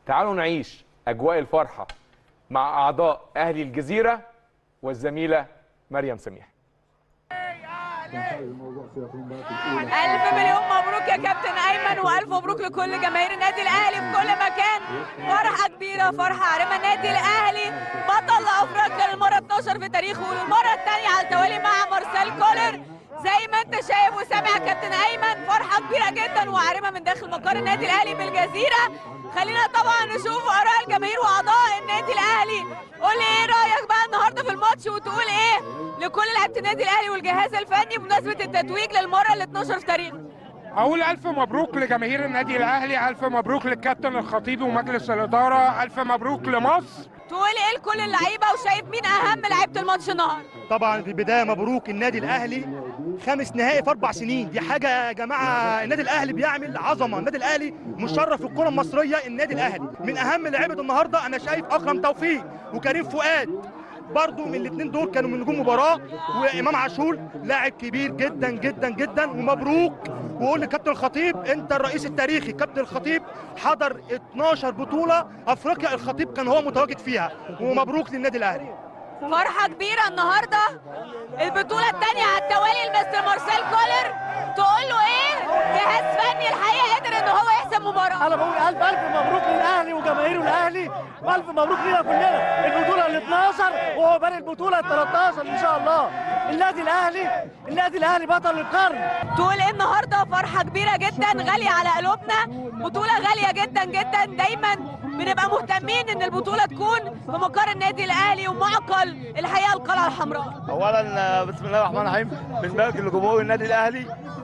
تعالوا نعيش اجواء الفرحه مع اعضاء اهلي الجزيره والزميله مريم سميح ألف مليون مبروك يا كابتن أيمن وألف مبروك لكل جماهير النادي الأهلي في كل مكان فرحة كبيرة فرحة عارمة النادي الأهلي بطل أفريقيا للمرة 12 في تاريخه وللمرة الثانية على التوالي مع مارسيل كولر زي ما انت شايف وسامع يا كابتن ايمن فرحه كبيره جدا وعارمه من داخل مقر النادي الاهلي بالجزيره خلينا طبعا نشوف اراء الجماهير واعضاء النادي الاهلي قول لي ايه رايك بقى النهارده في الماتش وتقول ايه لكل لعيبه النادي الاهلي والجهاز الفني بمناسبه التتويج للمره ال 12 في تاريخه أقول ألف مبروك لجماهير النادي الأهلي ألف مبروك للكابتن الخطيب ومجلس الإدارة ألف مبروك لمصر تقول ايه لكل اللعيبه وشايف مين اهم لعيبه الماتش النهارده طبعا في البدايه مبروك النادي الاهلي خامس نهائي في اربع سنين دي حاجه يا جماعه النادي الاهلي بيعمل عظمه النادي الاهلي مشرف الكره المصريه النادي الاهلي من اهم لعيبه النهارده انا شايف اكرم توفيق وكريم فؤاد برضو من الاثنين دول كانوا من نجوم مباراه وامام عاشور لاعب كبير جدا جدا جدا ومبروك واقول لكابتن الخطيب انت الرئيس التاريخي كابتن الخطيب حضر 12 بطوله افريقيا الخطيب كان هو متواجد فيها ومبروك للنادي الاهلي فرحه كبيره النهارده البطوله الثانيه على التوالي لمستر مارسيل كولر تقول له ايه جهاز فني الحقيقه قدر ان هو يحسم مباراه انا بقول الف الف مبروك للاهلي وجماهيره الاهلي والف مبروك لينا كلنا البطوله ال 12 وهو باني البطوله ال 13 ان شاء الله النادي الاهلي النادي الاهلي بطل القرن تقول ايه النهارده فرحه كبيره جدا غاليه على قلوبنا بطوله غاليه جدا جدا دايما بنبقى مهتمين ان البطوله تكون في مقر النادي الاهلي ومعقل الحقيقه القلعه الحمراء اولا بسم الله الرحمن الرحيم بنبارك لجمهور النادي الاهلي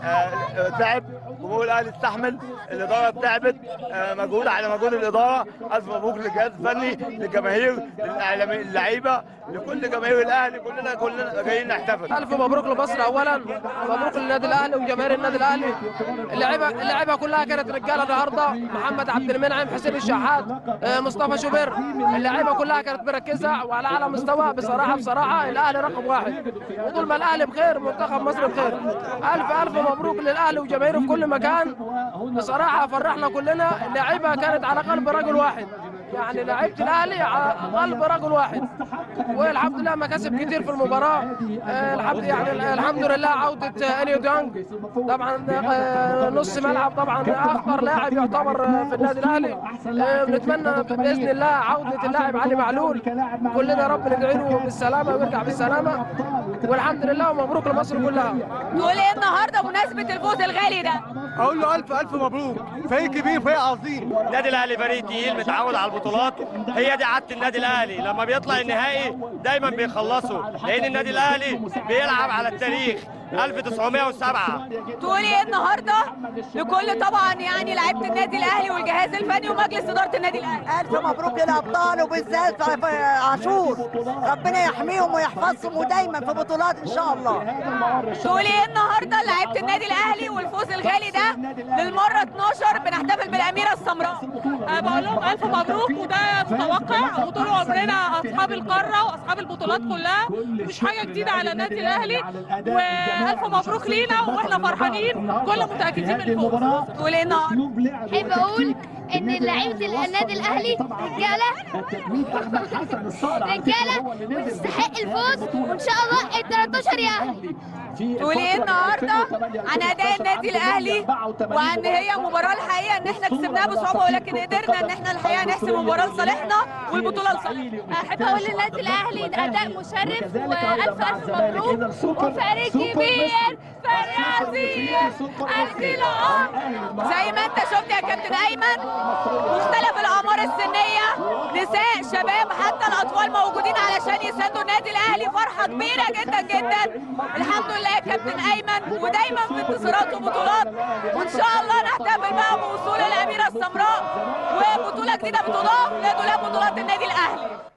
آه، تعب جمهور الاهلي استحمل الاداره تعبت آه، مجهود على مجهود الاداره الف مبروك للجهاز الفني للجماهير للاعلاميين اللعيبه لكل جماهير الاهلي كلنا كلنا جايين نحتفل الف مبروك لمصر اولا مبروك للنادي الاهلي وجماهير النادي الاهلي اللعيبه اللعيبه كلها كانت رجاله النهارده محمد عبد المنعم حسين الشحات آه، مصطفى شوبير اللعيبه كلها كانت مركزه وعلى اعلى مستوى بصراحه بصراحه الاهلي رقم واحد وطول ما الاهلي بخير منتخب مصر بخير الف الف مبروك للاهلي وجماهيره في كل مكان بصراحه فرحنا كلنا اللعيبه كانت على قلب رجل واحد يعني لعيبه الاهلي على قلب رجل واحد والحمد لله مكاسب كتير في المباراه آه، الحمد يعني الحمد لله عوده آه، اليو ديانج طبعا آه، نص ملعب طبعا اخطر لاعب يعتبر آه، في النادي الاهلي آه، بنتمنى باذن الله عوده اللاعب علي معلول كلنا رب ندعي له بالسلامه ويرجع بالسلامه والحمد لله ومبروك لمصر كلها تقول ايه النهارده بمناسبه الفوز الغالي ده أقول له ألف ألف مبروك فريق كبير فريق عظيم النادي الاهلي فريق تقيل متعود على البطولات هي دي عاده النادي الاهلي لما بيطلع النهائي دايما بيخلصوا لان النادي الاهلي بيلعب على التاريخ 1907 تقول ايه النهارده لكل طبعا يعني لعيبه النادي الاهلي والجهاز الفني ومجلس اداره النادي الاهلي ألف مبروك للأبطال وبالذات في عاشور ربنا يحميهم ويحفظهم ودايما في بطولات إن شاء الله تقول ايه النهارده لعيبه النادي الاهلي والفوز الغالي ده للمره 12 بنحتفل بالاميره السمراء أه بقول لهم الف مبروك وده متوقع وطول عمرنا اصحاب القاره واصحاب البطولات كلها مش حاجه جديده على النادي الاهلي والف مبروك لينا واحنا فرحانين كل متاكدين من الفوز تقول ايه النهارده احب اقول ان لعيبه النادي الاهلي رجاله رجاله وتستحق الفوز وان شاء الله ال 13 يا اهلي تقول ايه النهارده عن اداء النادي الاهلي وعن هي مباراه الحقيقه ان احنا كسبناها بصعوبه ولكن قدرنا ان احنا الحقيقه نحسم المباراه لصالحنا والبطوله لصالحنا احب اقول للنادي الاهلي اداء مشرف والف الف مبروك وفريق كبير فريق عظيم عايزين زي ما انت شفت يا كابتن ايمن مختلف الاعمار السنيه نساء شباب حتى الاطفال موجودين علشان يساندوا النادي الاهلي فرحه كبيره جدا جدا الحمد لله يا كابتن ايمن ودايما في انتصارات وبطولات وان شاء الله نحتفل بقى بوصول الاميره السمراء وبطوله جديده بتضاف لدولاب بطولات النادي الاهلي